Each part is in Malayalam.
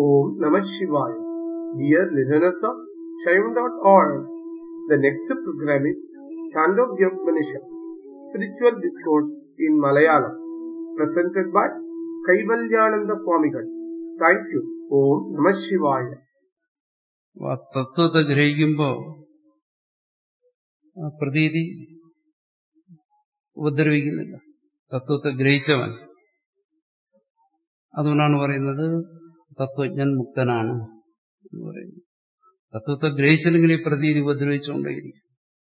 Om Namah Shivaya. Dear listeners of Shaivan.org, the next program is Chandogya Upanishad, Spiritual Discourse in Malayalam, presented by Kaivalyananda Swamigal. Thank you. Om Namah Shivaya. ആ തത്വത്തെ ഗ്രഹിക്കുമ്പോ ആ പ്രതീതി ഉപദ്രവിക്കുന്നില്ല തത്വത്തെ ഗ്രഹിച്ചവൻ അതുകൊണ്ടാണ് പറയുന്നത് തത്വജ്ഞൻ മുക്തനാണ് എന്ന് പറയുന്നത് തത്വത്തെ ഗ്രഹിച്ചില്ലെങ്കിൽ ഈ പ്രതീതി ഉപദ്രവിച്ചുകൊണ്ടേയിരിക്കും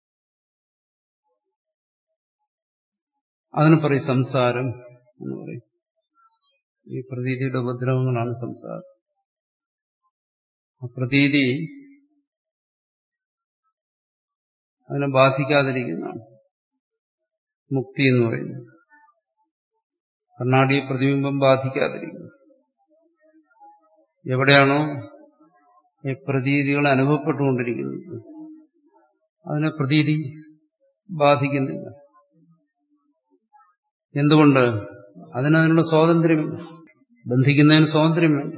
അതിന് പറയും സംസാരം എന്ന് പറയും ഈ പ്രതീതിയുടെ ഉപദ്രവങ്ങളാണ് സംസാരം ആ പ്രതീതി അതിനെ ബാധിക്കാതിരിക്കുന്നതാണ് മുക്തി എന്ന് പറയുന്നത് കണ്ണാടി പ്രതിബിംബം ബാധിക്കാതിരിക്കുന്നു എവിടെയാണോ ഈ പ്രതീതികൾ അനുഭവപ്പെട്ടുകൊണ്ടിരിക്കുന്നത് അതിനെ പ്രതീതി ബാധിക്കുന്നില്ല എന്തുകൊണ്ട് അതിനതിനുള്ള സ്വാതന്ത്ര്യമില്ല ബന്ധിക്കുന്നതിന് സ്വാതന്ത്ര്യം വേണ്ട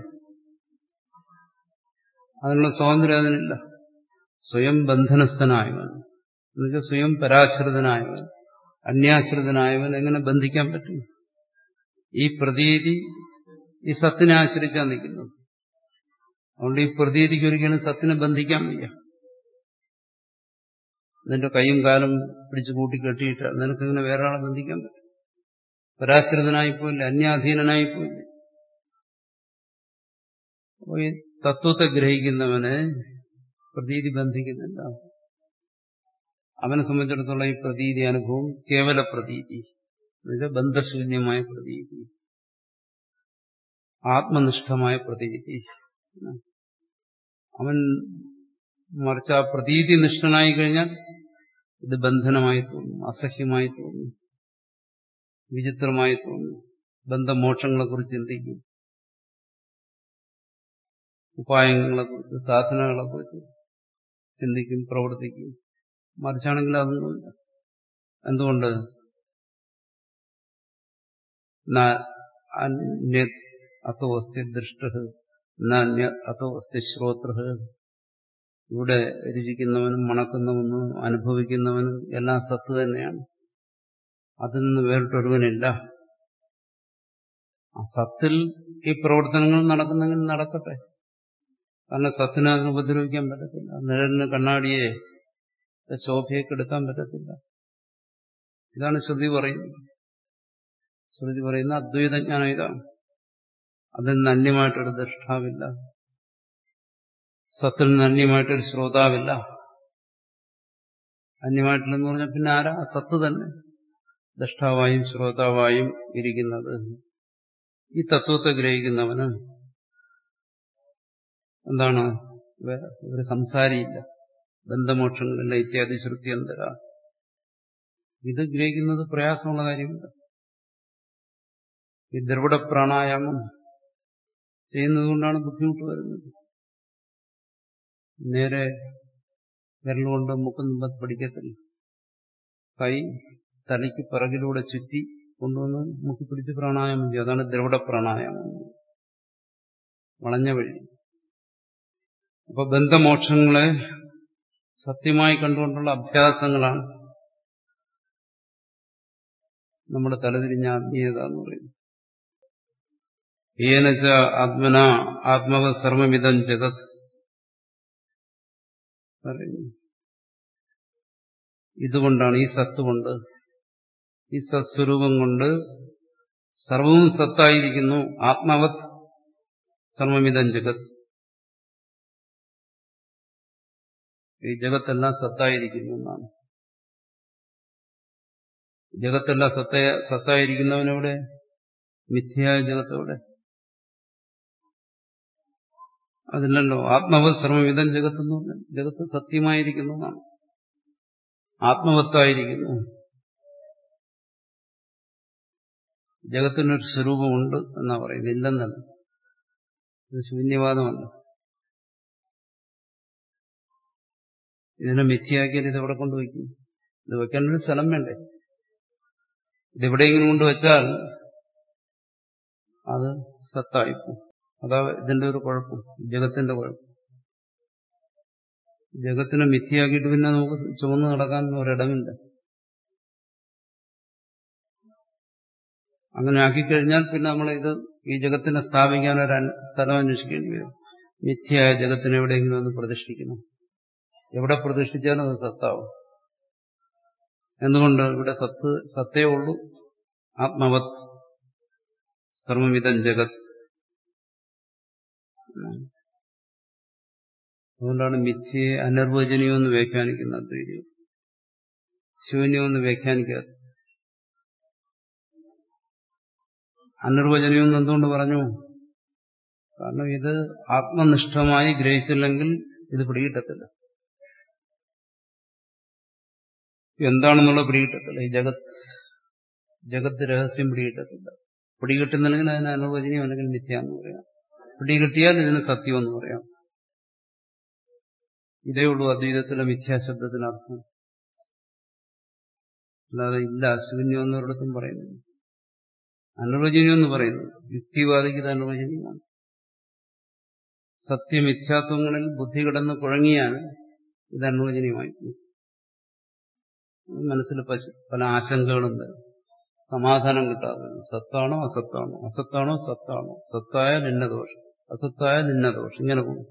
അതിനുള്ള സ്വാതന്ത്ര്യം അതിനില്ല സ്വയം ബന്ധനസ്ഥനായവൻ എന്നുവെച്ചാൽ സ്വയം പരാശ്രിതനായവൻ അന്യാശ്രിതനായവൻ എങ്ങനെ ബന്ധിക്കാൻ പറ്റും ഈ പ്രതീതി ഈ സത്തിനെ ആശ്രയിച്ചാണ് നിൽക്കുന്നത് അതുകൊണ്ട് ഈ പ്രതീതിക്ക് ഒരിക്കലും സത്തിനെ ബന്ധിക്കാൻ വയ്യ നിന്റെ കൈയും കാലും പിടിച്ചു കൂട്ടി കെട്ടിയിട്ട് നിനക്കിങ്ങനെ വേറെ ആളെ ബന്ധിക്കാൻ പറ്റും പരാശ്രിതനായിപ്പോയില്ല അന്യാധീനനായിപ്പോയില്ല അപ്പോൾ ഈ തത്വത്തെ ഗ്രഹിക്കുന്നവനെ പ്രതീതി ബന്ധിക്കുന്നില്ല അവനെ സംബന്ധിച്ചിടത്തോളം ഈ പ്രതീതി അനുഭവം കേവല പ്രതീതി എന്നുവെച്ചാൽ ബന്ധശൂന്യമായ പ്രതീതി ആത്മനിഷ്ഠമായ പ്രതീതി അവൻ മറിച്ച് ആ പ്രതീതി നിഷ്ഠനായി കഴിഞ്ഞാൽ ഇത് ബന്ധനമായി തോന്നും അസഹ്യമായി തോന്നും വിചിത്രമായി തോന്നും ബന്ധമോക്ഷങ്ങളെക്കുറിച്ച് ചിന്തിക്കും ഉപായങ്ങളെക്കുറിച്ച് സാധനങ്ങളെക്കുറിച്ച് ചിന്തിക്കും പ്രവർത്തിക്കും മറിച്ചാണെങ്കിൽ അതൊന്നുമില്ല എന്തുകൊണ്ട് അന്യത് അതോ അസ്തി ദൃഷ്ട അതോ അസ്തി ശ്രോത്ര ഇവിടെ രുചിക്കുന്നവനും മണക്കുന്നവനും അനുഭവിക്കുന്നവനും എല്ലാം സത്ത് തന്നെയാണ് അതിൽ നിന്ന് വേറിട്ടൊരുവനില്ല ആ സത്തിൽ ഈ പ്രവർത്തനങ്ങൾ നടക്കുന്നെങ്കിൽ നടക്കട്ടെ കാരണം സത്തിനെ അതിന് ഉപദ്രവിക്കാൻ പറ്റത്തില്ല നിഴലിന് കണ്ണാടിയെ ശോഭയെ കെടുത്താൻ പറ്റത്തില്ല ഇതാണ് ശ്രുതി പറയുന്നത് ശ്രുതി പറയുന്ന അദ്വൈതജ്ഞാനം ഇതാണ് അതിൽ നിന്ന് അന്യമായിട്ടൊരു ദൃഷ്ടാവില്ല സത്തിൽ നിന്ന് അന്യമായിട്ടൊരു ശ്രോതാവില്ല അന്യമായിട്ടില്ലെന്ന് പറഞ്ഞാൽ പിന്നെ ആരാ സത്ത് തന്നെ ദഷ്ടാവായും ശ്രോതാവായും ഇരിക്കുന്നത് ഈ തത്വത്തെ ഗ്രഹിക്കുന്നവന് എന്താണ് ഒരു സംസാരിയില്ല ബന്ധമോക്ഷങ്ങളില്ല ഇത്യാദി ശ്രുത്യന്തര ഇത് ഗ്രഹിക്കുന്നത് പ്രയാസമുള്ള കാര്യമില്ല ഈ ദ്രവിഡ പ്രാണായാമം ചെയ്യുന്നതുകൊണ്ടാണ് ബുദ്ധിമുട്ട് വരുന്നത് നേരെ വിരലുകൊണ്ട് മുക്കും മുമ്പത്ത് പഠിക്കത്തില്ല കൈ തലയ്ക്ക് പിറകിലൂടെ ചുറ്റി കൊണ്ടുവന്ന് മുക്കിപ്പിടിച്ച് പ്രാണായാമം ചെയ്യും അതാണ് ദ്രവിഡ പ്രാണായാമം വളഞ്ഞ വഴി അപ്പൊ ബന്ധമോക്ഷങ്ങളെ സത്യമായി കണ്ടുകൊണ്ടുള്ള അഭ്യാസങ്ങളാണ് നമ്മുടെ തലതിരിഞ്ഞ ആത്മീയത എന്ന് പറയുന്നത് ഏനച്ച ആത്മന ആത്മവ സർവമിതം ജഗത് ഇതുകൊണ്ടാണ് ഈ സത്ത് കൊണ്ട് ഈ സത്സ്വരൂപം കൊണ്ട് സർവവും സത്തായിരിക്കുന്നു ആത്മവത് സർവമിതം ജഗത് ഈ ജഗത്തെല്ലാം സത്തായിരിക്കുന്നു എന്നാണ് ജഗത്തെല്ലാം സത്ത സത്തായിരിക്കുന്നവനെവിടെ മിഥ്യയായ ജഗത്തെവിടെ അതില്ലല്ലോ ആത്മവത് സർവവിധം ജഗത്തെന്ന് പറഞ്ഞാൽ ജഗത്ത് സത്യമായിരിക്കുന്നു എന്നാണ് ആത്മവത്തായിരിക്കുന്നു ജഗത്തിനൊരു സ്വരൂപമുണ്ട് എന്നാ പറയുന്നത് ഇല്ലെന്നല്ല ഇത് ശൂന്യവാദമല്ല ഇതിനെ മിഥ്യയാക്കിയാൽ ഇത് എവിടെ കൊണ്ടുവയ്ക്കും ഇത് വെക്കാനൊരു സ്ഥലം വേണ്ടേ ഇതെവിടെയെങ്കിലും കൊണ്ടുവച്ചാൽ അത് സത്തായിപ്പോ അതാ ഇതിന്റെ ഒരു കുഴപ്പം ജഗത്തിന്റെ കുഴപ്പം ജഗത്തിനെ മിഥ്യയാക്കിയിട്ട് പിന്നെ നമുക്ക് ചുമന്ന് നടക്കാൻ ഒരിടമില്ല അങ്ങനെ ആക്കിക്കഴിഞ്ഞാൽ പിന്നെ നമ്മൾ ഇത് ഈ ജഗത്തിനെ സ്ഥാപിക്കാൻ ഒരു അൻ- സ്ഥലം അന്വേഷിക്കേണ്ടി വരും മിഥ്യയായ ജഗത്തിനെ എവിടെയെങ്കിലും ഒന്ന് പ്രതിഷ്ഠിക്കണം എവിടെ പ്രതിഷ്ഠിച്ചാലും അത് സത്താവും എന്തുകൊണ്ട് ഇവിടെ സത്ത് സത്തേ ഉള്ളൂ ആത്മവത് സർവമിതം ജഗത് അതുകൊണ്ടാണ് മിഥ്യയെ അനിർവചനീയമെന്ന് വ്യാഖ്യാനിക്കുന്ന അദ്വൈതം ശൂന്യമെന്ന് വ്യാഖ്യാനിക്കാത്ത അനിർവചനീയമെന്ന് എന്തുകൊണ്ട് പറഞ്ഞു കാരണം ഇത് ആത്മനിഷ്ഠമായി ഗ്രഹിച്ചില്ലെങ്കിൽ ഇത് പിടികിട്ടത്തില്ല എന്താണെന്നുള്ള പിടികിട്ടത്തില്ല ഈ ജഗത് ജഗത്ത് രഹസ്യം പിടികിട്ടത്തില്ല പിടികിട്ടുന്നില്ലെങ്കിൽ അതിന് അനുവചനീയം അല്ലെങ്കിൽ മിഥ്യ എന്ന് പറയാം പിടികിട്ടിയാൽ ഇതിന് സത്യം എന്ന് പറയാം ഇതേ ഉള്ളൂ അദ്വൈതത്തിലെ മിഥ്യാശബ്ദത്തിന് അർത്ഥം അല്ലാതെ ഇല്ല ശൂന്യം എന്നൊരിടത്തും പറയുന്നു അനുവചനീയം എന്ന് പറയുന്നു യുക്തിവാദിക്ക് ഇത് അനുവചനീയമാണ് സത്യമിഥ്യാത്വങ്ങളിൽ ബുദ്ധി കിടന്ന് കുഴങ്ങിയാണ് ഇത് അനുവചനീയമായി മനസ്സിൽ പശ- പല ആശങ്കകളും വരും സമാധാനം കിട്ടാതെ വരും. സത്താണോ അസത്താണോ അസത്താണോ സത്താണോ സത്തായ നിന്ന ദോഷം അസത്തായ നിന്ന ദോഷം ഇങ്ങനെ പോകും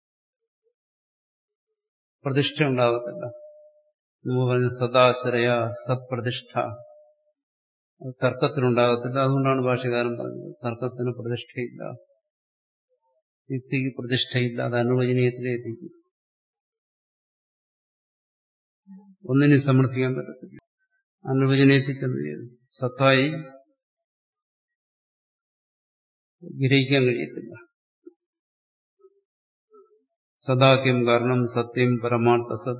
പ്രതിഷ്ഠ ഉണ്ടാകത്തില്ല നമ്മൾ പറഞ്ഞ സദാശ്രയ സത്പ്രതിഷ്ഠ അത് തർക്കത്തിനുണ്ടാകത്തില്ല അതുകൊണ്ടാണ് ഭാഷകാരൻ പറഞ്ഞത് തർക്കത്തിന് പ്രതിഷ്ഠയില്ല യുക്തിക്ക് പ്രതിഷ്ഠയില്ല അത് അനുവചനീയത്തിലെത്തിക്കും ഒന്നിനും സമർത്ഥിക്കാൻ പറ്റത്തില്ല അനുവചനീയത്തിൽ ചെന്ന് ചെയ്തു സത്തായി ഗ്രഹിക്കാൻ കഴിയത്തില്ല സദാക്യം കാരണം സത്യം പരമാർത്ഥ സത്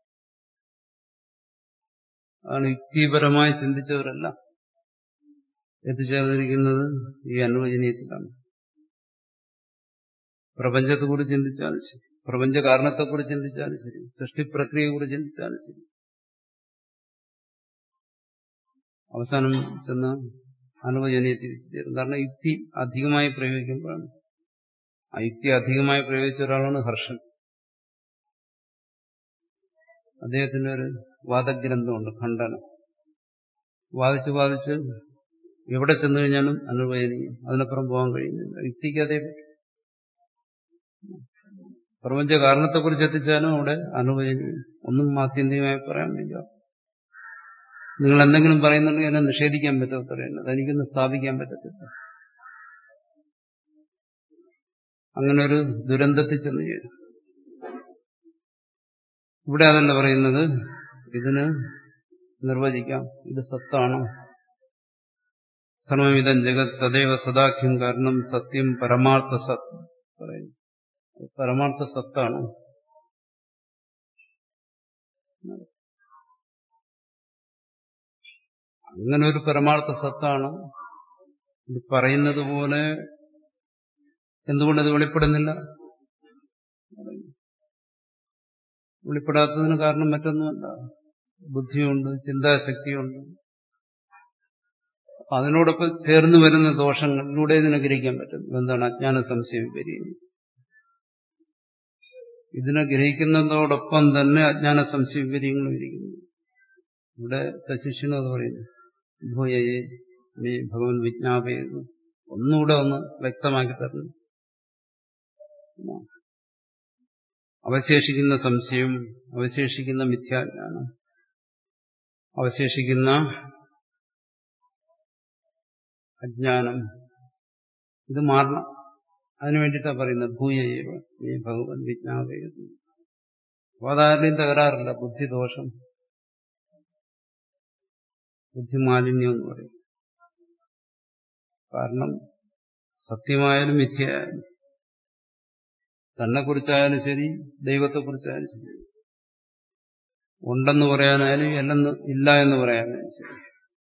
അതാണ് യുക്തിപരമായി ചിന്തിച്ചവരല്ല എത്തിച്ചേർന്നിരിക്കുന്നത് ഈ അനുവചനീയത്തിലാണ് പ്രപഞ്ചത്തെക്കുറിച്ച് ചിന്തിച്ചാലും ശരി പ്രപഞ്ച കാരണത്തെക്കുറിച്ച് ചിന്തിച്ചാലും ശരി സൃഷ്ടിപ്രക്രിയയെക്കുറിച്ച് ചിന്തിച്ചാലും ശരി അവസാനം ചെന്ന് അനുവചനീയത്തിൽ ചേരും കാരണം യുക്തി അധികമായി പ്രയോഗിക്കുമ്പോഴാണ് ആ യുക്തി അധികമായി പ്രയോഗിച്ച ഒരാളാണ് ഹർഷൻ അദ്ദേഹത്തിന്റെ ഒരു വാദഗ്രന്ഥമുണ്ട് ഖണ്ഡനം വാദിച്ച് വാദിച്ച് എവിടെ ചെന്നു കഴിഞ്ഞാലും അനുവചനീയം അതിനപ്പുറം പോകാൻ കഴിയുന്നില്ല യുക്തിക്ക് അതേ പറ്റും പ്രപഞ്ച കാരണത്തെക്കുറിച്ച് എത്തിച്ചാലും അവിടെ അനുവചനീയം ഒന്നും ആത്യന്തികമായി പറയാൻ വയ്യ നിങ്ങൾ എന്തെങ്കിലും പറയുന്നുണ്ടെങ്കിൽ എന്നെ നിഷേധിക്കാൻ പറ്റത്തില്ല അതെനിക്കൊന്ന് സ്ഥാപിക്കാൻ പറ്റത്തില്ല അങ്ങനെ ഒരു ദുരന്തത്തിൽ ചെന്ന് ചേരും ഇവിടെ അതല്ല പറയുന്നത് ഇതിന് നിർവചിക്കാം ഇത് സത്താണോ സർവമിതം ജഗത് തദൈവ സദാഖ്യം കാരണം സത്യം പരമാർത്ഥ സത് പറയുന്നു പരമാർത്ഥ സത്താണ് അങ്ങനെ ഒരു പരമാർത്ഥ സത്താണ് ഇത് പറയുന്നത് പോലെ എന്തുകൊണ്ടത് വെളിപ്പെടുന്നില്ല വെളിപ്പെടാത്തതിന് കാരണം മറ്റൊന്നുമല്ല ബുദ്ധിയുണ്ട് ചിന്താശക്തിയുണ്ട് അതിനോടൊപ്പം ചേർന്ന് വരുന്ന ദോഷങ്ങളിലൂടെ ഇതിനെ ഗ്രഹിക്കാൻ പറ്റും എന്താണ് അജ്ഞാന സംശയ വിപരീതം ഇതിനെ ഗ്രഹിക്കുന്നതോടൊപ്പം തന്നെ അജ്ഞാന സംശയ വിപര്യങ്ങളും ഇരിക്കുന്നു ഇവിടെ ശിഷ്യനും അത് പറയുന്നു ഭൂയയെ മേ ഭഗവൻ വിജ്ഞാപയുന്നു ഒന്നുകൂടെ ഒന്ന് വ്യക്തമാക്കി തരണം അവശേഷിക്കുന്ന സംശയം അവശേഷിക്കുന്ന മിഥ്യാജ്ഞാനം അവശേഷിക്കുന്ന അജ്ഞാനം ഇത് മാറണം അതിനു വേണ്ടിയിട്ടാണ് പറയുന്നത് ഭൂയയേവ നീ ഭഗവൻ വിജ്ഞാപയുന്നു അപ്പോൾ അതാരുടെയും തകരാറില്ല ബുദ്ധിദോഷം ബുദ്ധിമാലിന്യം എന്ന് പറയും കാരണം സത്യമായാലും മിഥ്യയായാലും തന്നെക്കുറിച്ചായാലും ശരി ദൈവത്തെക്കുറിച്ചായാലും ശരി ഉണ്ടെന്ന് പറയാനായാലും അല്ലെന്ന് ഇല്ല എന്ന് പറയാനായാലും ശരി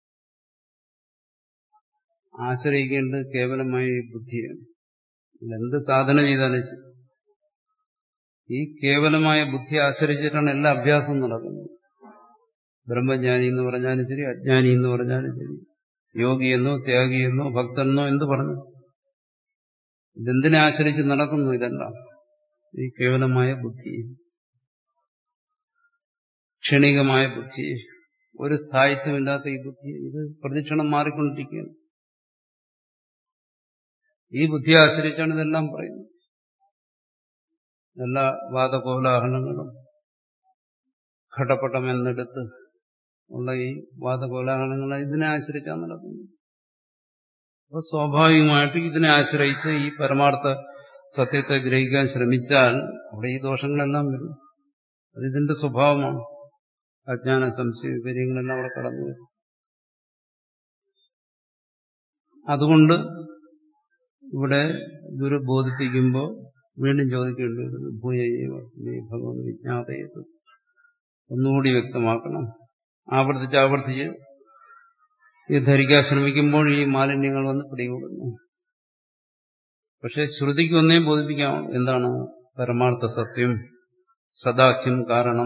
ആശ്രയിക്കേണ്ടത് കേവലമായി ബുദ്ധിയാണ് ഇതെന്ത് സാധന ചെയ്താലും ശരി ഈ കേവലമായ ബുദ്ധി ആശ്രയിച്ചിട്ടാണ് എല്ലാ അഭ്യാസവും നടക്കുന്നത് ബ്രഹ്മജ്ഞാനി എന്ന് പറഞ്ഞാലും ശരി അജ്ഞാനി എന്ന് പറഞ്ഞാലും ശരി യോഗിയെന്നോ ത്യാഗിയെന്നോ ഭക്തനെന്നോ എന്ത് പറഞ്ഞു ഇതെന്തിനെ ആശ്രയിച്ച് നടക്കുന്നു ഇതെല്ലാം ഈ കേവലമായ ബുദ്ധി ക്ഷണികമായ ബുദ്ധി ഒരു സ്ഥായിത്വമില്ലാത്ത ഈ ബുദ്ധി ഇത് പ്രതിക്ഷണം മാറിക്കൊണ്ടിരിക്കുകയാണ് ഈ ബുദ്ധിയെ ആശ്രയിച്ചാണ് ഇതെല്ലാം പറയുന്നത് എല്ലാ വാദകോലാഹലങ്ങളും ഘടപടം എന്നെടുത്ത് ഉള്ള ഈ വാദകോലാഹലങ്ങൾ ഇതിനെ ആശ്രയിച്ചാണ് നടക്കുന്നത് അപ്പോൾ സ്വാഭാവികമായിട്ട് ഇതിനെ ആശ്രയിച്ച് ഈ പരമാർത്ഥ സത്യത്തെ ഗ്രഹിക്കാൻ ശ്രമിച്ചാൽ അവിടെ ഈ ദോഷങ്ങളെല്ലാം വരും അത് ഇതിന്റെ സ്വഭാവമാണ് അജ്ഞാന സംശയ വിപര്യങ്ങളെല്ലാം അവിടെ കടന്നു വരും അതുകൊണ്ട് ഇവിടെ ഗുരു ബോധിപ്പിക്കുമ്പോൾ വീണ്ടും ചോദിക്കേണ്ടി വരുന്നു ഭൂയൈവ നീ ഭഗവൻ വിജ്ഞാതയത് ഒന്നുകൂടി വ്യക്തമാക്കണം ആവർത്തിച്ച് ആവർത്തിച്ച് ഇത് ധരിക്കാൻ ശ്രമിക്കുമ്പോൾ ഈ മാലിന്യങ്ങൾ വന്ന് പിടികൂടുന്നു പക്ഷെ ശ്രുതിക്ക് ഒന്നേ ബോധിപ്പിക്കാം എന്താണ് പരമാർത്ഥ സത്യം സദാഖ്യം കാരണം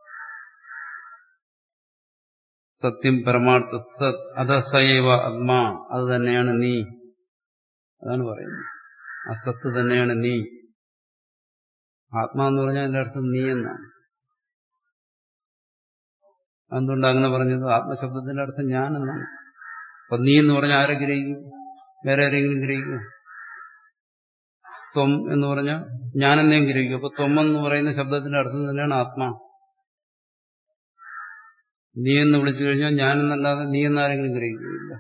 സത്യം പരമാർത്ഥ സത് അത സയവ ആത്മാ അത് തന്നെയാണ് നീ അതാണ് പറയുന്നത് ആ സത്ത് തന്നെയാണ് നീ ആത്മാ എന്ന് പറഞ്ഞാൽ അതിന്റെ അർത്ഥം നീ എന്നാണ് അതുകൊണ്ട് അങ്ങനെ പറഞ്ഞത് ആത്മശബ്ദത്തിന്റെ അർത്ഥം ഞാൻ എന്നാണ് അപ്പൊ നീ എന്ന് പറഞ്ഞാൽ ആരെ ഗ്രഹിക്കും വേറെ ആരെങ്കിലും ഗ്രഹിക്കും ത്വം എന്ന് പറഞ്ഞാൽ ഞാനെന്നേം ഗ്രഹിക്കും അപ്പൊ ത്വം എന്ന് പറയുന്ന ശബ്ദത്തിന്റെ അർത്ഥം തന്നെയാണ് ആത്മാ നീ എന്ന് വിളിച്ചു കഴിഞ്ഞാൽ ഞാനെന്നല്ലാതെ നീ എന്നാരെങ്കിലും ഗ്രഹിക്കുകയില്ല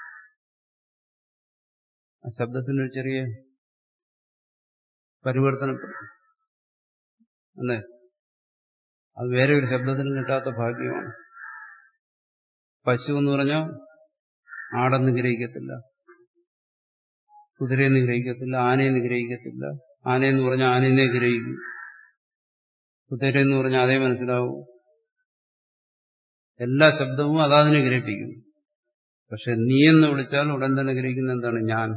ആ ശബ്ദത്തിനൊരു ചെറിയ പരിവർത്തനപ്പെടും അല്ലേ അത് വേറെ ഒരു ശബ്ദത്തിനും കിട്ടാത്ത ഭാഗ്യമാണ് പശു എന്ന് പറഞ്ഞാൽ ആടെന്ന് ഗ്രഹിക്കത്തില്ല കുതിരയെന്ന് ഗ്രഹിക്കത്തില്ല ആനയെന്ന് ഗ്രഹിക്കത്തില്ല ആനയെന്ന് പറഞ്ഞാൽ ആനയെ ഗ്രഹിക്കും കുതിരയെന്ന് പറഞ്ഞാൽ അതേ മനസ്സിലാവും എല്ലാ ശബ്ദവും അതാതിനെ ഗ്രഹിപ്പിക്കും പക്ഷെ നീ എന്ന് വിളിച്ചാൽ ഉടൻ തന്നെ ഗ്രഹിക്കുന്ന എന്താണ് ഞാൻ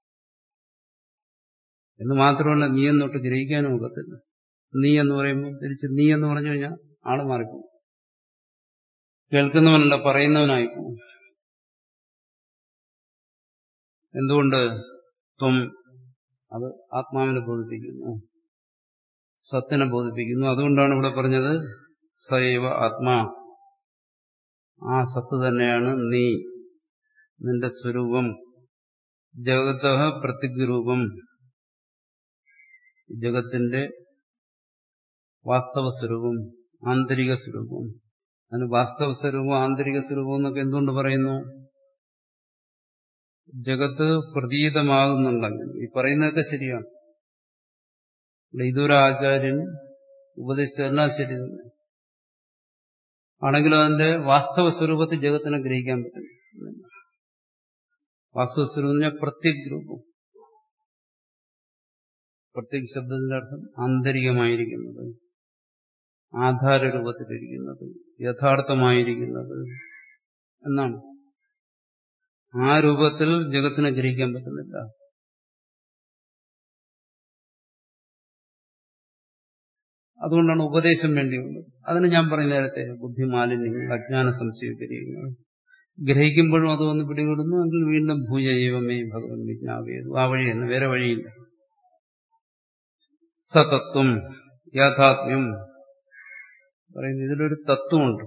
എന്ന് മാത്രമല്ല നീ എന്നൊട്ട് ഗ്രഹിക്കാനും ഒക്കത്തില്ല നീ എന്ന് പറയുമ്പോൾ തിരിച്ച് നീ എന്ന് പറഞ്ഞു കഴിഞ്ഞാൽ ആള് മാറിപ്പോകും കേൾക്കുന്നവനല്ല പറയുന്നവനായിപ്പോകും എന്തുകൊണ്ട് ത്വം അത് ആത്മാവിനെ ബോധിപ്പിക്കുന്നു സത്തിനെ ബോധിപ്പിക്കുന്നു അതുകൊണ്ടാണ് ഇവിടെ പറഞ്ഞത് സൈവ ആത്മാ ആ സത്ത് തന്നെയാണ് നീ നിന്റെ സ്വരൂപം ജഗത പ്രതിഗ്രൂപം ജഗത്തിന്റെ വാസ്തവ സ്വരൂപം ആന്തരിക സ്വരൂപം അതിന് വാസ്തവ സ്വരൂപം ആന്തരിക സ്വരൂപം എന്നൊക്കെ എന്തുകൊണ്ട് പറയുന്നു ജഗത്ത് പ്രതീതമാകുന്നുണ്ടെങ്കിൽ ഈ പറയുന്നതൊക്കെ ശരിയാണ് ഇവിടെ ഇതൊരു ആചാര്യൻ ഉപദേശിച്ചതെല്ലാം ശരി തന്നെ ആണെങ്കിലും അതിന്റെ വാസ്തവ സ്വരൂപത്തിൽ ജഗത്തിനെ ഗ്രഹിക്കാൻ പറ്റും വാസ്തവ സ്വരൂപം പറഞ്ഞാൽ പ്രത്യേക രൂപം പ്രത്യേക ശബ്ദത്തിന്റെ അർത്ഥം ആന്തരികമായിരിക്കുന്നത് ആധാര രൂപത്തിലിരിക്കുന്നത് യഥാർത്ഥമായിരിക്കുന്നത് എന്നാണ് ആ രൂപത്തിൽ ജഗത്തിനെ ഗ്രഹിക്കാൻ പറ്റുന്നില്ല അതുകൊണ്ടാണ് ഉപദേശം വേണ്ടിയുള്ളത് അതിന് ഞാൻ പറഞ്ഞ നേരത്തെ ബുദ്ധിമാലിന്യങ്ങൾ അജ്ഞാന സംശയപര്യങ്ങൾ ഗ്രഹിക്കുമ്പോഴും അത് വന്ന് പിടികൂടുന്നു എങ്കിൽ വീണ്ടും ഭൂജൈവമേ ഭഗവൻ വിജ്ഞാപേതു ആ വഴി തന്നെ വേറെ വഴിയില്ല സതത്വം യാഥാത്മ്യം പറയുന്നത് ഇതിലൊരു തത്വമുണ്ട്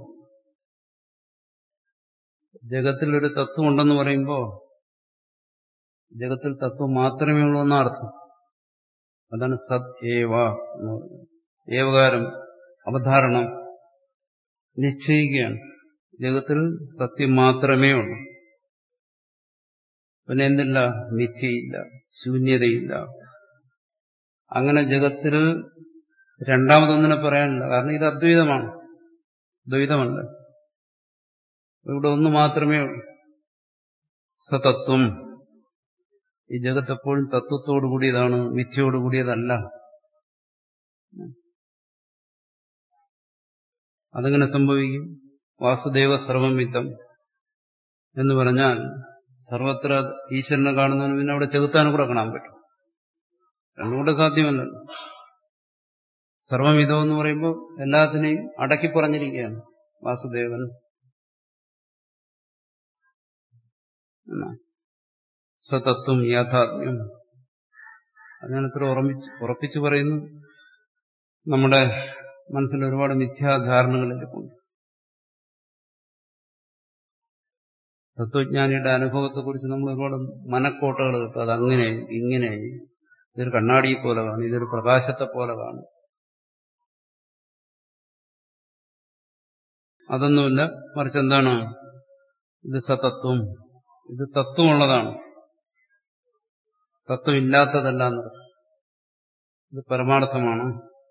ജഗത്തിലൊരു തത്വമുണ്ടെന്ന് പറയുമ്പോൾ ജഗത്തിൽ തത്വം മാത്രമേ ഉള്ളൂ എന്ന അർത്ഥം അതാണ് സത് ഏവ എന്ന് പറയുന്നത് ഏവകാരം അവധാരണം നിശ്ചയിക്കുകയാണ് ജഗത്തിൽ സത്യം മാത്രമേ ഉള്ളൂ പിന്നെ എന്തില്ല മിഥ്യയില്ല ശൂന്യതയില്ല അങ്ങനെ ജഗത്തിൽ രണ്ടാമതൊന്നിനെ പറയാനില്ല കാരണം ഇത് അദ്വൈതമാണ് ദ്വൈതമല്ല ഇവിടെ ഒന്ന് മാത്രമേ ഉള്ളൂ സതത്വം ഈ ജഗത്ത് എപ്പോഴും തത്വത്തോടു കൂടിയതാണ് മിഥ്യയോടു കൂടിയതല്ല അതെങ്ങനെ സംഭവിക്കും വാസുദേവ സർവമിത്തം എന്ന് പറഞ്ഞാൽ സർവത്ര ഈശ്വരനെ കാണുന്നതിന് പിന്നെ അവിടെ ചെകുത്താനും കൂടെ കാണാൻ പറ്റും രണ്ടും കൂടെ സാധ്യമല്ലല്ലോ സർവമിതം എന്ന് പറയുമ്പോൾ എല്ലാത്തിനെയും അടക്കി പറഞ്ഞിരിക്കുകയാണ് വാസുദേവൻ സതത്വം യാഥാത്മ്യം അങ്ങനെ ഇത്ര ഉറപ്പിച്ച് ഉറപ്പിച്ചു പറയുന്നു നമ്മുടെ മനസ്സിൽ ഒരുപാട് മിഥ്യാധാരണകളിലേക്കുണ്ട് തത്വജ്ഞാനിയുടെ അനുഭവത്തെക്കുറിച്ച് നമ്മൾ ഒരുപാട് മനക്കോട്ടകൾ കിട്ടും അതങ്ങനെ ഇങ്ങനെ ഇതൊരു കണ്ണാടിയെ പോലെ കാണും ഇതൊരു പ്രകാശത്തെ പോലെ കാണും അതൊന്നുമില്ല മറിച്ച് എന്താണ് ഇത് സതത്വം ഇത് തത്വമുള്ളതാണ് തത്വം ഇല്ലാത്തതല്ല എന്നത് ഇത് പരമാർത്ഥമാണ്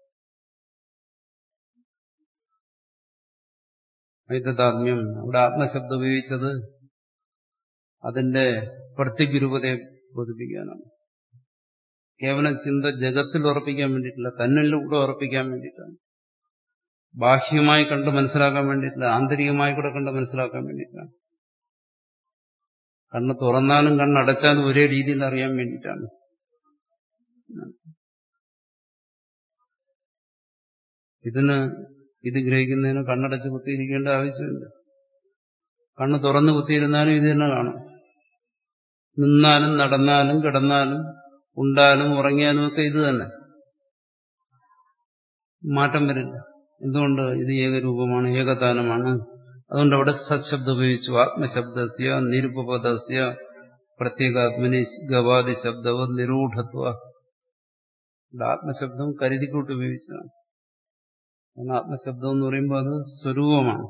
ഐതദാത്മ്യം അവിടെ ആത്മശബ്ദം ഉപയോഗിച്ചത് അതിന്റെ പ്രതിഗുരുവതയെ ബോധിപ്പിക്കാനാണ് കേവലം ചിന്ത ജഗത്തിൽ ഉറപ്പിക്കാൻ വേണ്ടിയിട്ടില്ല തന്നിലൂടെ ഉറപ്പിക്കാൻ വേണ്ടിയിട്ടാണ് ബാഹ്യമായി കണ്ട് മനസ്സിലാക്കാൻ വേണ്ടിയിട്ടില്ല ആന്തരികമായി കൂടെ കണ്ട് മനസ്സിലാക്കാൻ വേണ്ടിയിട്ടാണ് കണ്ണ് തുറന്നാലും കണ്ണടച്ചാലും ഒരേ രീതിയിൽ അറിയാൻ വേണ്ടിയിട്ടാണ് ഇതിന് ഇത് ഗ്രഹിക്കുന്നതിന് കണ്ണടച്ച് കുത്തിയിരിക്കേണ്ട ആവശ്യമില്ല കണ്ണ് തുറന്ന് കുത്തിയിരുന്നാലും ഇത് തന്നെ കാണും നിന്നാലും നടന്നാലും കിടന്നാലും ഉണ്ടാലും ഉറങ്ങിയാലും ഒക്കെ ഇത് തന്നെ മാറ്റം വരില്ല എന്തുകൊണ്ട് ഇത് ഏകരൂപമാണ് ഏകദാനമാണ് അതുകൊണ്ട് അവിടെ സത്ശബ്ദം ഉപയോഗിച്ചു ആത്മശബ്ദസ്യ നിരുപപദസ്യ പ്രത്യേകാത്മനി ഗവാദി ശബ്ദവും നിരൂഢത്വ ആത്മശബ്ദം കരുതിക്കൂട്ട് ഉപയോഗിച്ചതാണ് കാരണം ആത്മശബ്ദം എന്ന് പറയുമ്പോൾ അത് സ്വരൂപമാണ്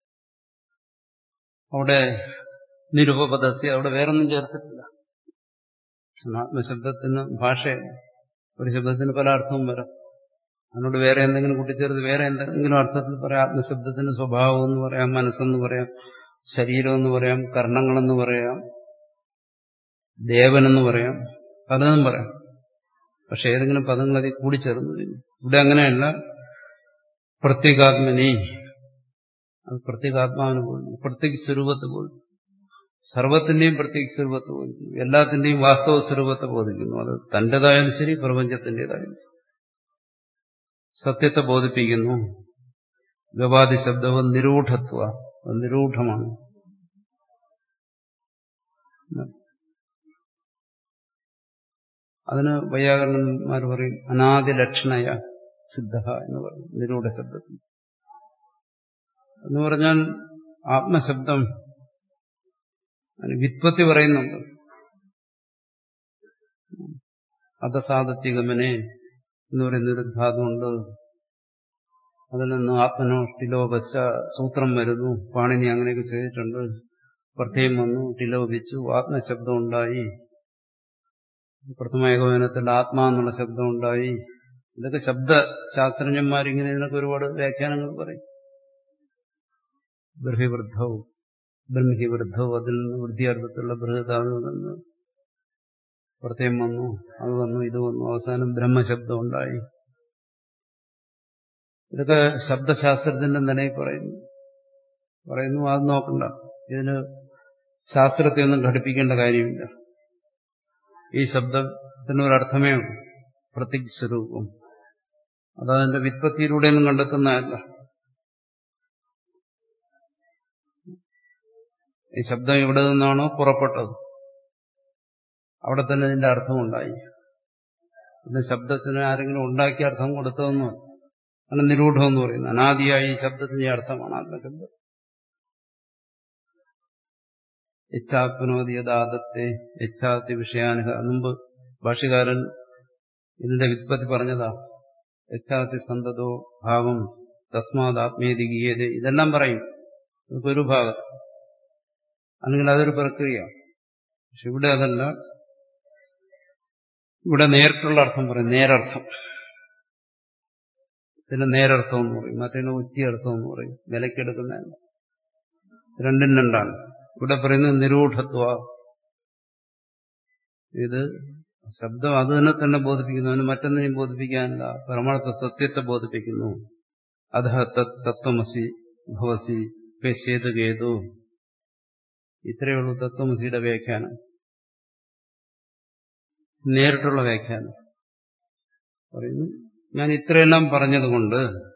അവിടെ നിരുപപദസ്യ അവിടെ വേറൊന്നും ചേർത്തിട്ടില്ല ആത്മശബ്ദത്തിന് ഭാഷയല്ല ഒരു ശബ്ദത്തിന് പല അർത്ഥവും വരാം അതിനോട് വേറെ എന്തെങ്കിലും കൂട്ടിച്ചേർത്ത് വേറെ എന്തെങ്കിലും അർത്ഥത്തിൽ പറയാം ആത്മശബ്ദത്തിന് സ്വഭാവം എന്ന് പറയാം മനസ്സെന്ന് പറയാം ശരീരം എന്ന് പറയാം കർണങ്ങളെന്ന് പറയാം ദേവനെന്ന് പറയാം പലതും പറയാം പക്ഷെ ഏതെങ്കിലും പദങ്ങൾ അതിൽ കൂടിച്ചേർന്നു ഇവിടെ അങ്ങനെയല്ല പ്രത്യേകാത്മനി അത് പ്രത്യേകാത്മാവിന് പോലും പ്രത്യേക സ്വരൂപത്തെ പോലും സർവത്തിന്റെയും പ്രത്യേക സ്വരൂപത്തെ ബോധിക്കുന്നു എല്ലാത്തിന്റെയും വാസ്തവ സ്വരൂപത്തെ ബോധിക്കുന്നു അത് തന്റേതായാലും ശരി പ്രപഞ്ചത്തിന്റേതായാലും ശരി സത്യത്തെ ബോധിപ്പിക്കുന്നു ഗവാദി ശബ്ദവും നിരൂഢത്വ നിരൂഢമാണ് അതിന് വൈയാകരണന്മാർ പറയും അനാദിലക്ഷണയ സിദ്ധ എന്ന് പറയും നിരൂഢ ശബ്ദത്തിൽ എന്ന് പറഞ്ഞാൽ ആത്മശബ്ദം അതിന് വിത്പത്തി പറയുന്നുണ്ട് അധസാധത്തികമനെ എന്ന് പറയുന്നൊരു ധാതുണ്ട് അതിൽ നിന്ന് ആത്മനോ ടിലോപശ സൂത്രം വരുന്നു പാണിനി അങ്ങനെയൊക്കെ ചെയ്തിട്ടുണ്ട് പ്രത്യേകം വന്നു ടിലോപിച്ചു ആത്മശബ്ദം ഉണ്ടായി പ്രഥമ ഏകോപനത്തിൽ ആത്മാ എന്നുള്ള ശബ്ദം ഉണ്ടായി ഇതൊക്കെ ശബ്ദശാസ്ത്രജ്ഞന്മാരിങ്ങനെ ഇതിനൊക്കെ ഒരുപാട് വ്യാഖ്യാനങ്ങൾ പറയും ബൃഹിവൃദ്ധവും ബ്രഹ്മിവൃദ്ധവും അതിൽ നിന്ന് വൃദ്ധിയർത്ഥത്തിലുള്ള ബൃഹദാവിൽ നിന്ന് പ്രത്യേകം വന്നു അത് വന്നു ഇത് വന്നു അവസാനം ബ്രഹ്മശബ്ദം ഉണ്ടായി ഇതൊക്കെ ശബ്ദശാസ്ത്രത്തിന്റെ നിലയിൽ പറയുന്നു പറയുന്നു അത് നോക്കണ്ട ഇതിന് ശാസ്ത്രത്തെ ഒന്നും ഘടിപ്പിക്കേണ്ട കാര്യമില്ല ഈ ശബ്ദത്തിന് ഒരർത്ഥമേ ഉള്ളൂ പ്രത്യക് സ്വരൂപം അതതിന്റെ വിത്പത്തിയിലൂടെയൊന്നും കണ്ടെത്തുന്നതല്ല ഈ ശബ്ദം എവിടെ നിന്നാണോ പുറപ്പെട്ടത് അവിടെ തന്നെ ഇതിന്റെ അർത്ഥമുണ്ടായി പിന്നെ ശബ്ദത്തിന് ആരെങ്കിലും ഉണ്ടാക്കിയ അർത്ഥം കൊടുത്തതൊന്നും ആണ് നിരൂഢം എന്ന് പറയുന്നത് അനാദിയായി ഈ ശബ്ദത്തിന്റെ അർത്ഥമാണ് ആത്മശബ്ദം യച്ഛാത്മനോതി യഥാദത്തെ യച്ഛാത്തി വിഷയാനുഹ മുമ്പ് ഭാഷ്യകാരൻ ഇതിന്റെ വിത്പത്തി പറഞ്ഞതാ യച്ഛാത്തി സന്തതോ ഭാവം തസ്മാത് ആത്മീയതി ഗീയത ഇതെല്ലാം പറയും ഇതൊക്കെ ഒരു ഭാഗം അല്ലെങ്കിൽ അതൊരു പ്രക്രിയ പക്ഷെ ഇവിടെ അതല്ല ഇവിടെ നേരിട്ടുള്ള അർത്ഥം പറയും നേരർത്ഥം ഇതിന് നേരർത്ഥം എന്ന് പറയും മറ്റേതിന് ഉച്ചയർത്ഥം എന്ന് പറയും വിലക്കെടുക്കുന്നതല്ല രണ്ടും രണ്ടാണ് ഇവിടെ പറയുന്നത് നിരൂഢത്വ ഇത് ശബ്ദം അത് തന്നെ തന്നെ ബോധിപ്പിക്കുന്നു അവന് മറ്റൊന്നിനെയും ബോധിപ്പിക്കാനില്ല പരമാർത്ഥ സത്യത്തെ ബോധിപ്പിക്കുന്നു അധ തത്വമസി ഭവസി പേശേതുകേതു ഇത്രയേ ഉള്ളൂ തത്വമസിയുടെ വ്യാഖ്യാനം നേരിട്ടുള്ള വ്യാഖ്യാനം പറയുന്നു ഞാൻ ഇത്രയെല്ലാം പറഞ്ഞതുകൊണ്ട്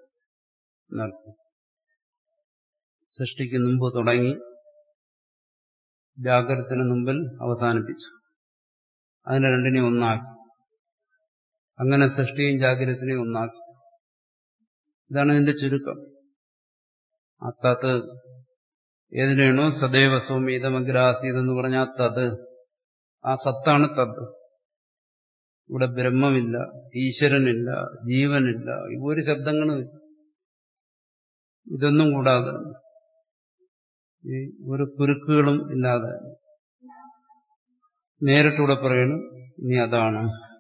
സൃഷ്ടിക്ക് മുമ്പ് തുടങ്ങി വ്യാകരത്തിന് മുമ്പിൽ അവസാനിപ്പിച്ചു അതിനെ രണ്ടിനെ ഒന്നാക്കി അങ്ങനെ സൃഷ്ടിയും ജാഗ്രതത്തിനെയും ഒന്നാക്കി ഇതാണ് ഇതിന്റെ ചുരുക്കം ആ തത് ഏതിനാണോ സദൈവ സൗമീതമഗ്രാസീത് എന്ന് പറഞ്ഞ ആ തത് ആ സത്താണ് തത് ഇവിടെ ബ്രഹ്മമില്ല ഈശ്വരനില്ല ജീവനില്ല ഒരു ശബ്ദങ്ങളും ഇതൊന്നും കൂടാതെ ഈ ഒരു കുരുക്കുകളും ഇല്ലാതെ നേരിട്ടൂടെ പറയണം ഇനി അതാണ്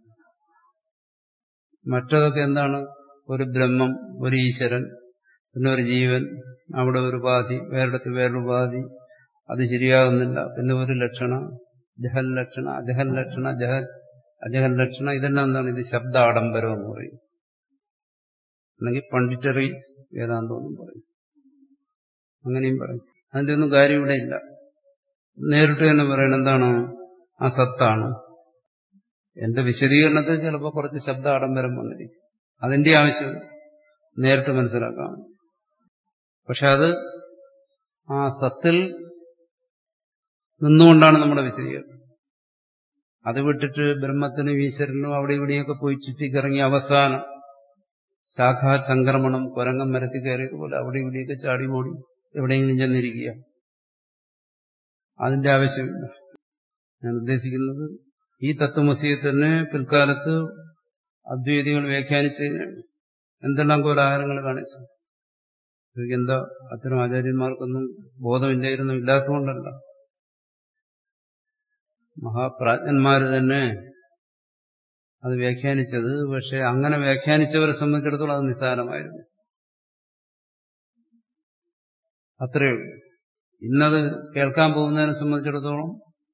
മറ്റതൊക്കെ എന്താണ് ഒരു ബ്രഹ്മം ഒരു ഈശ്വരൻ പിന്നെ ഒരു ജീവൻ അവിടെ ഒരു ഉപാധി വേറിടത്ത് വേറൊരു ഉപാധി അത് ശരിയാകുന്നില്ല പിന്നെ ഒരു ലക്ഷണ ജഹൽ ലക്ഷണ അജഹൽ ലക്ഷണ ജഹൽ അജഹൽ ലക്ഷണ ഇതെല്ലാം എന്താണ് ഇത് ശബ്ദ ആഡംബരം എന്ന് പറയും അല്ലെങ്കിൽ പണ്ഡിറ്ററി വേദാന്തം എന്നും പറയും അങ്ങനെയും പറയും അതിന്റെ ഒന്നും കാര്യം ഇവിടെ ഇല്ല നേരിട്ട് തന്നെ പറയണം എന്താണ് ആ സത്താണ് എന്റെ വിശദീകരണത്തിൽ ചിലപ്പോൾ കുറച്ച് ശബ്ദ ആഡംബരം വന്നിരിക്കും അതിന്റെ ആവശ്യം നേരിട്ട് മനസ്സിലാക്കാം പക്ഷെ അത് ആ സത്തിൽ നിന്നുകൊണ്ടാണ് നമ്മുടെ വിശദീകരണം അത് വിട്ടിട്ട് ബ്രഹ്മത്തിനും ഈശ്വരനും അവിടെ ഇവിടെയൊക്കെ പോയി ചുറ്റിക്കിറങ്ങി അവസാനം ശാഖാ സംക്രമണം കുരങ്ങം മരത്തിൽ കയറിയതുപോലെ അവിടെ ഇവിടെയൊക്കെ ചാടി ഓടി എവിടെയെങ്കിലും ചെന്നിരിക്കുക അതിന്റെ ആവശ്യമില്ല ഞാൻ ഉദ്ദേശിക്കുന്നത് ഈ തത്വമസിയെ തന്നെ പിൽക്കാലത്ത് അദ്വൈതികൾ വ്യാഖ്യാനിച്ചതിനാണ് എന്തെല്ലാം കോലാഹാരങ്ങൾ കാണിച്ചു എന്താ അത്തരം ആചാര്യന്മാർക്കൊന്നും ബോധമില്ലായിരുന്നു ഇല്ലാത്തതുകൊണ്ടല്ല മഹാപ്രാജ്ഞന്മാര് തന്നെ അത് വ്യാഖ്യാനിച്ചത് പക്ഷെ അങ്ങനെ വ്യാഖ്യാനിച്ചവരെ സംബന്ധിച്ചിടത്തോളം അത് നിസ്സാരമായിരുന്നു അത്രയേ ഉള്ളൂ ഇന്നത് കേൾക്കാൻ പോകുന്നതിനെ സംബന്ധിച്ചിടത്തോളം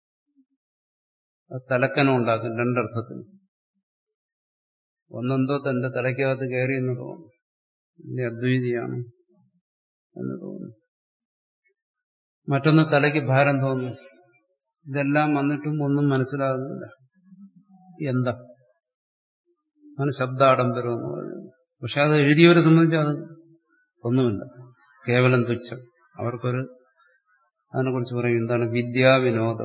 തലക്കനം ഉണ്ടാക്കും രണ്ടർത്ഥത്തിൽ ഒന്നെന്തോ തന്റെ തലയ്ക്കകത്ത് കയറി എന്ന് തോന്നുന്നു ഇനി അദ്വൈതിയാണ് എന്ന് തോന്നുന്നു മറ്റൊന്ന് തലയ്ക്ക് ഭാരം തോന്നുന്നു ഇതെല്ലാം വന്നിട്ടും ഒന്നും മനസ്സിലാകുന്നില്ല എന്താ അങ്ങനെ ശബ്ദാഡംബരം എന്ന് പറയുന്നത് പക്ഷെ അത് എഴുതിയവരെ സംബന്ധിച്ച് അത് ഒന്നുമില്ല കേവലം തുച്ഛം അവർക്കൊരു അതിനെക്കുറിച്ച് പറയും എന്താണ് വിദ്യാവിനോദം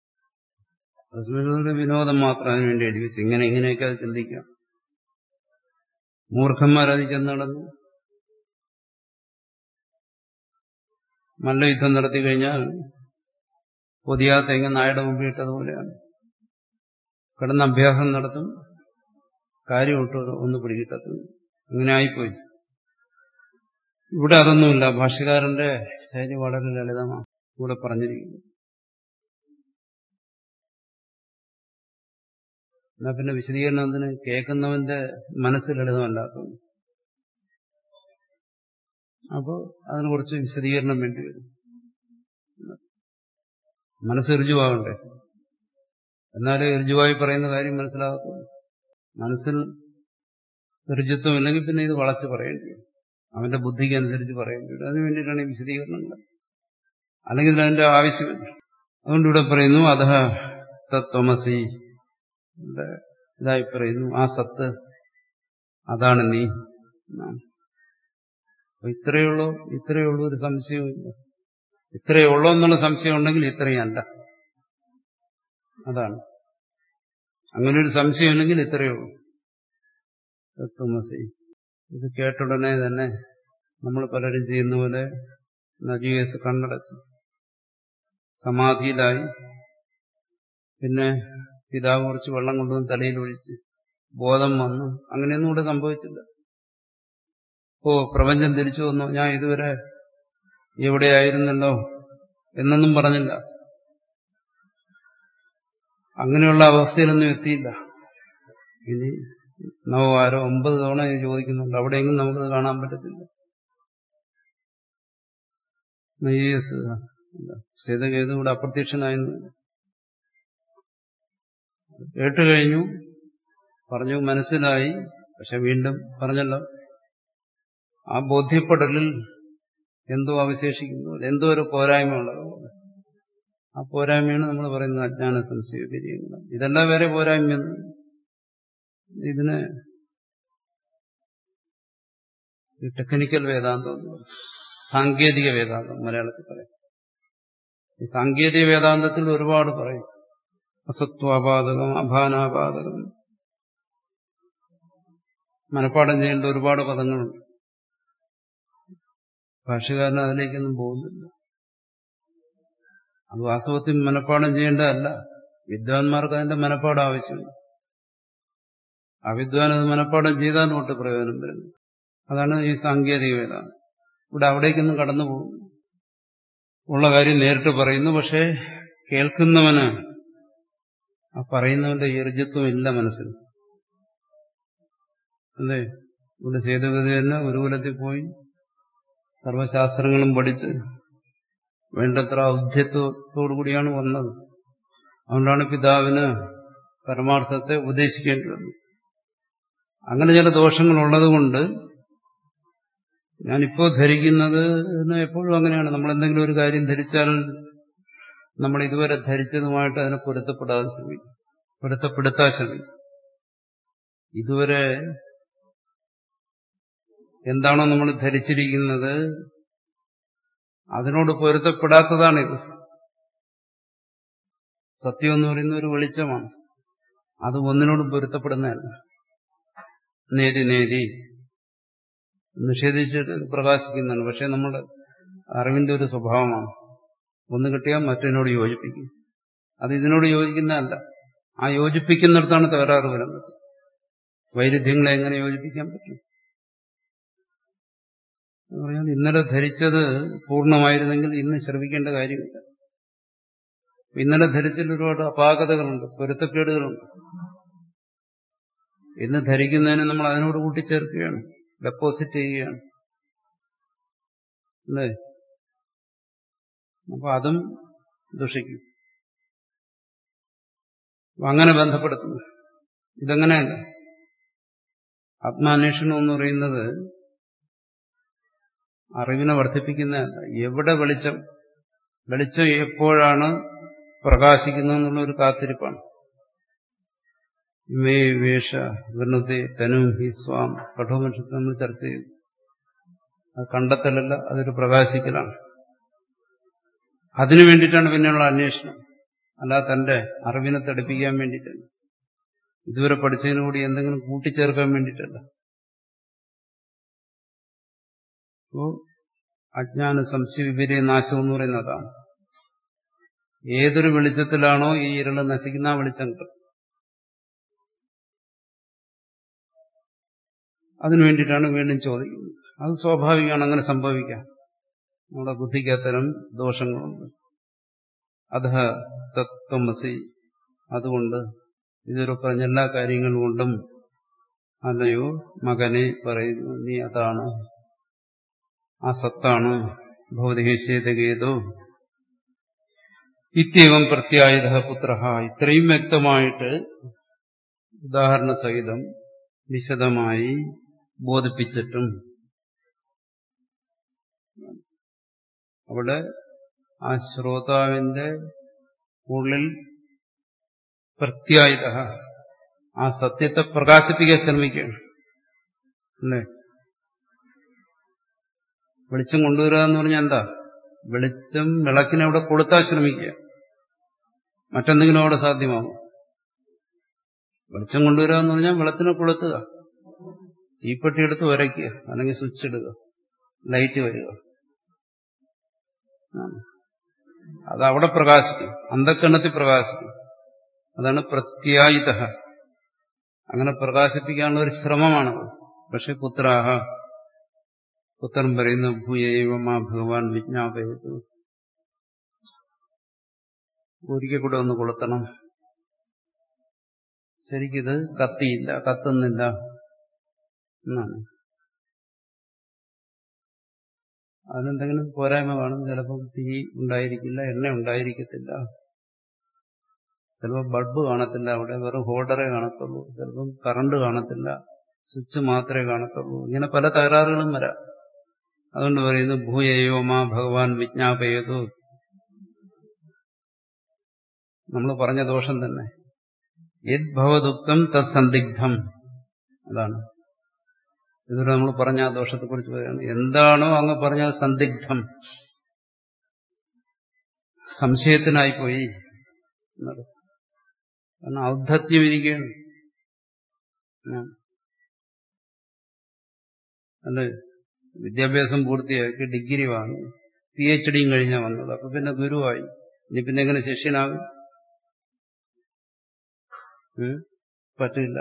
ഒരു വിനോദം മാത്രം അതിനു വേണ്ടി എഴുതി വെച്ചു ഇങ്ങനെ ഇങ്ങനെയൊക്കെ അത് ചിന്തിക്കാം മൂർഖന്മാരത് ചെന്ന് നടന്നു മല്ലയുദ്ധം നടത്തി കഴിഞ്ഞാൽ പുതിയ തെങ്ങ് നായുടെ മുമ്പിൽ ഇട്ടതുപോലെയാണ് കിടന്ന് അഭ്യാസം നടത്തും കാര്യം ഒട്ട് ഒന്ന് പിടികിട്ടത്തില്ല അങ്ങനെ ആയിപ്പോയി ഇവിടെ അതൊന്നുമില്ല ഭാഷ്യകാരന്റെ ശൈലി വളരെ ലളിതമാണ് ഇവിടെ പറഞ്ഞിരിക്കുന്നു എന്നാ പിന്നെ വിശദീകരണം എന്തിന് കേൾക്കുന്നവന്റെ മനസ്സ് ലളിതമല്ലാത്തത് അപ്പോൾ അതിന് കുറച്ച് വിശദീകരണം വേണ്ടി വരും മനസ്സ് ഋജുവാകണ്ടേ എന്നാലേ ഋജുവായി പറയുന്ന കാര്യം മനസ്സിലാകത്തുള്ളൂ മനസ്സിൽ ഋജുത്വം ഇല്ലെങ്കിൽ പിന്നെ ഇത് വളച്ച് പറയേണ്ടി വരും അവന്റെ ബുദ്ധിക്ക് അനുസരിച്ച് പറയേണ്ടി വരും അതിനു വേണ്ടിയിട്ടാണ് ഈ വിശദീകരണങ്ങൾ അല്ലെങ്കിൽ അതിന്റെ ആവശ്യമില്ല അതുകൊണ്ട് ഇവിടെ പറയുന്നു അധ തത്വമസി ഇതായി പറയുന്നു ആ സത്ത് അതാണ് നീ ഇത്രയേ ഉള്ളൂ ഇത്രയേ ഉള്ളൂ ഒരു സംശയവുമില്ല ഇത്രയേ ഉള്ളൂ എന്നുള്ള സംശയം ഉണ്ടെങ്കിൽ ഇത്രയും അല്ല അതാണ് അങ്ങനെ ഒരു സംശയം ഉണ്ടെങ്കിൽ ഇത്രയേ ഉള്ളൂ തത്വമസി ഇത് കേട്ടുടനെ തന്നെ നമ്മൾ പലരും ചെയ്യുന്ന പോലെ നജീവേസ് കണ്ണടച്ചു സമാധിയിലായി പിന്നെ പിതാവ് കുറച്ച് വെള്ളം കൊണ്ടുവന്ന് തലയിൽ ഒഴിച്ച് ബോധം വന്നു അങ്ങനെയൊന്നും ഇവിടെ സംഭവിച്ചില്ല ഓ പ്രപഞ്ചം തിരിച്ചു വന്നു ഞാൻ ഇതുവരെ എവിടെയായിരുന്നല്ലോ എന്നൊന്നും പറഞ്ഞില്ല അങ്ങനെയുള്ള അവസ്ഥയിലൊന്നും എത്തിയില്ല ഇനി നവവാരോ ഒമ്പത് തവണ ഇത് ചോദിക്കുന്നുണ്ട് അവിടെയെങ്കിലും നമുക്കത് കാണാൻ പറ്റത്തില്ല സീതകേതു ഇവിടെ അപ്രത്യക്ഷനായിരുന്നു കേട്ട് കഴിഞ്ഞു പറഞ്ഞു മനസ്സിലായി പക്ഷെ വീണ്ടും പറഞ്ഞല്ലോ ആ ബോധ്യപ്പെടലിൽ എന്തോ അവശേഷിക്കുന്നു എന്തോ ഒരു പോരായ്മ ഉള്ളത് ആ പോരായ്മയാണ് നമ്മൾ പറയുന്നത് അജ്ഞാന സംശയ വിപര്യങ്ങൾ ഇതെല്ലാം വേറെ പോരായ്മയൊന്നും ഇതിന് ടെക്നിക്കൽ വേദാന്തം എന്ന് പറയും സാങ്കേതിക വേദാന്തം മലയാളത്തിൽ പറയും ഈ സാങ്കേതിക വേദാന്തത്തിൽ ഒരുപാട് പറയും അസത്വാപാതകം അഭാനാപാതകം മനഃപ്പാഠം ചെയ്യേണ്ട ഒരുപാട് പദങ്ങളുണ്ട് ഭാഷകാരൻ അതിലേക്കൊന്നും പോകുന്നില്ല അത് വാസ്തവത്തിൽ മനഃപ്പാഠം ചെയ്യേണ്ടതല്ല വിദ്വാൻമാർക്ക് അതിന്റെ മനഃപ്പാഠം ആവശ്യമില്ല അവിദ്വാൻ അത് മനഃപ്പാഠം ചെയ്താൽ ഒട്ട് പ്രയോജനം വരുന്നു അതാണ് ഈ സാങ്കേതിക വേദാന്തം ഇവിടെ അവിടേക്കൊന്നും കടന്നു പോകുന്നു ഉള്ള കാര്യം നേരിട്ട് പറയുന്നു പക്ഷേ കേൾക്കുന്നവന് ആ പറയുന്നവന്റെ ഈർജിത്വം ഇല്ല മനസ്സിൽ അല്ലേ ഇവിടെ സേതുഗതി തന്നെ ഗുരുകുലത്തിൽ പോയി സർവശാസ്ത്രങ്ങളും പഠിച്ച് വേണ്ടത്ര ഔദ്ധ്യത്വത്തോടു കൂടിയാണ് വന്നത് അതുകൊണ്ടാണ് പിതാവിന് പരമാർത്ഥത്തെ ഉപദേശിക്കേണ്ടി വന്നത് അങ്ങനെ ചില ദോഷങ്ങളുള്ളത് കൊണ്ട് ഞാനിപ്പോ ധരിക്കുന്നത് എപ്പോഴും അങ്ങനെയാണ് നമ്മൾ എന്തെങ്കിലും ഒരു കാര്യം ധരിച്ചാൽ നമ്മൾ ഇതുവരെ ധരിച്ചതുമായിട്ട് അതിനെ പൊരുത്തപ്പെടാതെ ശ്രമിക്കും പൊരുത്തപ്പെടുത്താൻ ശ്രമിക്കും ഇതുവരെ എന്താണോ നമ്മൾ ധരിച്ചിരിക്കുന്നത് അതിനോട് പൊരുത്തപ്പെടാത്തതാണിത് സത്യം എന്ന് പറയുന്ന ഒരു വെളിച്ചമാണ് അത് ഒന്നിനോടും പൊരുത്തപ്പെടുന്നതല്ല നേതി നേതി നിഷേധിച്ചിട്ട് പ്രകാശിക്കുന്നതാണ് പക്ഷെ നമ്മുടെ അറിവിന്റെ ഒരു സ്വഭാവമാണ് ഒന്ന് കിട്ടിയാൽ മറ്റതിനോട് യോജിപ്പിക്കും അത് ഇതിനോട് യോജിക്കുന്നതല്ല ആ യോജിപ്പിക്കുന്നിടത്താണ് തകരാറ് വരുന്നത് വൈരുദ്ധ്യങ്ങളെ എങ്ങനെ യോജിപ്പിക്കാൻ പറ്റും എന്ന് പറഞ്ഞാൽ ഇന്നലെ ധരിച്ചത് പൂർണ്ണമായിരുന്നെങ്കിൽ ഇന്ന് ശ്രമിക്കേണ്ട കാര്യമില്ല ഇന്നലെ ധരിച്ചതിൽ ഒരുപാട് അപാകതകളുണ്ട് പൊരുത്തക്കേടുകളുണ്ട് ഇന്ന് ധരിക്കുന്നതിന് നമ്മൾ അതിനോട് കൂട്ടിച്ചേർക്കുകയാണ് ഡെപ്പോസിറ്റ് ചെയ്യുകയാണ് അല്ലേ അപ്പൊ അതും ദുഷിക്കും അങ്ങനെ ബന്ധപ്പെടുത്തുന്നു ഇതെങ്ങനെയല്ല ആത്മാന്വേഷണം എന്ന് പറയുന്നത് അറിവിനെ വർദ്ധിപ്പിക്കുന്നതല്ല എവിടെ വെളിച്ചം വെളിച്ചം എപ്പോഴാണ് പ്രകാശിക്കുന്നതെന്നുള്ള ഒരു കാത്തിരിപ്പാണ് വേ വേഷ വൃണത്തെ തനു ഹി സ്വാം കഠോപനിഷത്ത് നമ്മൾ ചർച്ച ചെയ്തു അത് കണ്ടെത്തലല്ല അതൊരു പ്രകാശിക്കലാണ് അതിനു വേണ്ടിയിട്ടാണ് പിന്നെയുള്ള അന്വേഷണം അല്ല തന്റെ അറിവിനെ തടിപ്പിക്കാൻ വേണ്ടിയിട്ടല്ല ഇതുവരെ പഠിച്ചതിനുകൂടി എന്തെങ്കിലും കൂട്ടിച്ചേർക്കാൻ വേണ്ടിയിട്ടല്ല അപ്പോ അജ്ഞാന സംശയ വിപരീയ നാശം എന്ന് പറയുന്നതാണ് ഏതൊരു വെളിച്ചത്തിലാണോ ഈ ഇരുള് നശിക്കുന്ന ആ വെളിച്ചം കിട്ടും അതിനു വേണ്ടിയിട്ടാണ് വീണ്ടും ചോദിക്കുന്നത് അത് സ്വാഭാവികമാണ് അങ്ങനെ സംഭവിക്കാം നമ്മുടെ ബുദ്ധിക്ക് അത്തരം ദോഷങ്ങളുണ്ട് അധ തത്വമസി അതുകൊണ്ട് ഇതൊരു പറഞ്ഞ എല്ലാ കാര്യങ്ങൾ കൊണ്ടും അല്ലയോ മകനെ പറയുന്നു നീ അതാണ് ആ സത്താണ് ഭൗതികശേതകേതോ ഇത്യവം പ്രത്യായുധ പുത്ര ഇത്രയും വ്യക്തമായിട്ട് ഉദാഹരണ സഹിതം വിശദമായി ബോധിപ്പിച്ചിട്ടും അവിടെ ആ ശ്രോതാവിന്റെ ഉള്ളിൽ പ്രത്യായുധ ആ സത്യത്തെ പ്രകാശിപ്പിക്കാൻ ശ്രമിക്കുകയാണ് അല്ലേ വെളിച്ചം കൊണ്ടുവരിക എന്ന് പറഞ്ഞാൽ എന്താ വെളിച്ചം വിളക്കിനെ അവിടെ കൊളുത്താൻ ശ്രമിക്കുക മറ്റെന്തെങ്കിലും അവിടെ സാധ്യമാകും വെളിച്ചം കൊണ്ടുവരിക എന്ന് പറഞ്ഞാൽ വെളത്തിനെ കൊളുത്തുക തീപ്പെട്ടി എടുത്ത് വരയ്ക്കുക അല്ലെങ്കിൽ സ്വിച്ച് ഇടുക ലൈറ്റ് വരിക അത് അവിടെ പ്രകാശിക്കും അന്ധക്കണ്ണത്തിൽ പ്രകാശിക്കും അതാണ് പ്രത്യായുധ അങ്ങനെ പ്രകാശിപ്പിക്കാനുള്ള ഒരു ശ്രമമാണത് പക്ഷെ പുത്രാഹ പുത്രൻ പറയുന്ന ഭൂയൈവമാ ഭഗവാൻ വിജ്ഞാപയത് ഒരിക്കൽ കൂടെ ഒന്ന് കൊളുത്തണം ശരിക്കിത് കത്തിയില്ല കത്തുന്നില്ല എന്നാണ് അതിനെന്തെങ്കിലും പോരായ്മ കാണും ചിലപ്പോൾ തീ ഉണ്ടായിരിക്കില്ല എണ്ണ ഉണ്ടായിരിക്കത്തില്ല ചിലപ്പോൾ ബൾബ് കാണത്തില്ല അവിടെ വെറും ഹോൾഡറേ കാണത്തുള്ളൂ ചിലപ്പം കറണ്ട് കാണത്തില്ല സ്വിച്ച് മാത്രമേ കാണത്തുള്ളൂ ഇങ്ങനെ പല തകരാറുകളും വരാം അതുകൊണ്ട് പറയുന്നു ഭൂയയോമാ ഭഗവാൻ വിജ്ഞാപയതു നമ്മൾ പറഞ്ഞ ദോഷം തന്നെ യത് ഭവദുക്തം തത് സന്ദിഗ്ധം അതാണ് ഇതുവരെ നമ്മൾ പറഞ്ഞ ആ ദോഷത്തെക്കുറിച്ച് പറയുകയാണ് എന്താണോ അങ്ങ് പറഞ്ഞ സന്ദിഗ്ധം സംശയത്തിനായിപ്പോയി എന്നത് കാരണം ഔദ്ധത്യം ഇരിക്കുകയാണ് അല്ലെ വിദ്യാഭ്യാസം പൂർത്തിയാക്കി ഡിഗ്രി വാങ്ങി പി എച്ച് ഡിയും കഴിഞ്ഞാൽ വന്നത് അപ്പൊ പിന്നെ ഗുരുവായി ഇനി പിന്നെ എങ്ങനെ ശിഷ്യനാകും ഉം? പറ്റില്ല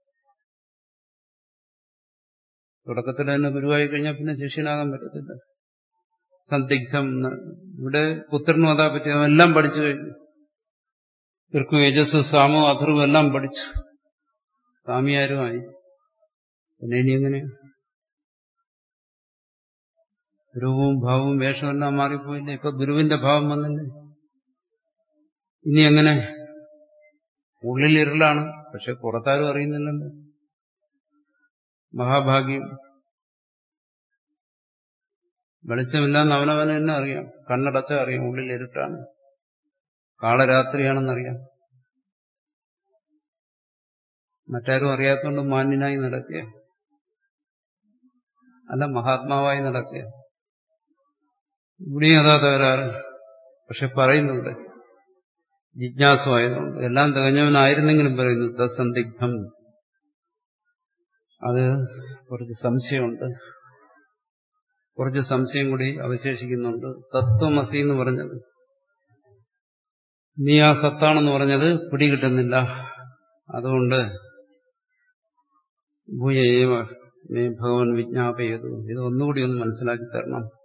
തുടക്കത്തിൽ തന്നെ ഗുരുവായി കഴിഞ്ഞാൽ പിന്നെ ശിഷ്യനാകാൻ പറ്റത്തില്ല സന്ദിഗ്ധം എന്ന്. ഇവിടെ പുത്രനും അതാ പറ്റി എല്ലാം പഠിച്ചു കഴിഞ്ഞു ഇവർക്ക് യജസ് സാമോ അഥർവും എല്ലാം പഠിച്ചു സ്വാമിയാരുമായി പിന്നെ ഇനി എങ്ങനെയാ രൂപവും ഭാവവും വേഷവും എല്ലാം മാറിപ്പോയില്ലേ ഇപ്പൊ ഗുരുവിന്റെ ഭാവം വന്നില്ലേ ഇനി എങ്ങനെ ഉള്ളിൽ ഇരുളാണ് പക്ഷെ പുറത്താരും അറിയുന്നില്ലല്ലോ മഹാഭാഗ്യം വെളിച്ചമില്ലാന്ന് അവനവന് തന്നെ അറിയാം കണ്ണടച്ച അറിയാം ഉള്ളിൽ ഇരുട്ടാണ് കാളരാത്രിയാണെന്നറിയാം മറ്റാരും അറിയാത്തതുകൊണ്ട് മാന്യനായി നടക്കുക അല്ല മഹാത്മാവായി നടക്കുക ഇവിടെയും അതാ തകരാറ് പക്ഷെ പറയുന്നുണ്ട് ജിജ്ഞാസുവായതുകൊണ്ട് എല്ലാം തികഞ്ഞവനായിരുന്നെങ്കിലും പറയുന്നു തസന്ദിഗ്ധം അത് കുറച്ച് സംശയമുണ്ട് കുറച്ച് സംശയം കൂടി അവശേഷിക്കുന്നുണ്ട് തത്വമസി എന്ന് പറഞ്ഞത് നീ ആ സത്താണെന്ന് പറഞ്ഞത് പിടികിട്ടുന്നില്ല അതുകൊണ്ട് ഭൂയേവ മേ ഭഗവാൻ വിജ്ഞാപയതു ഇത് ഒന്നുകൂടി ഒന്ന് മനസ്സിലാക്കി തരണം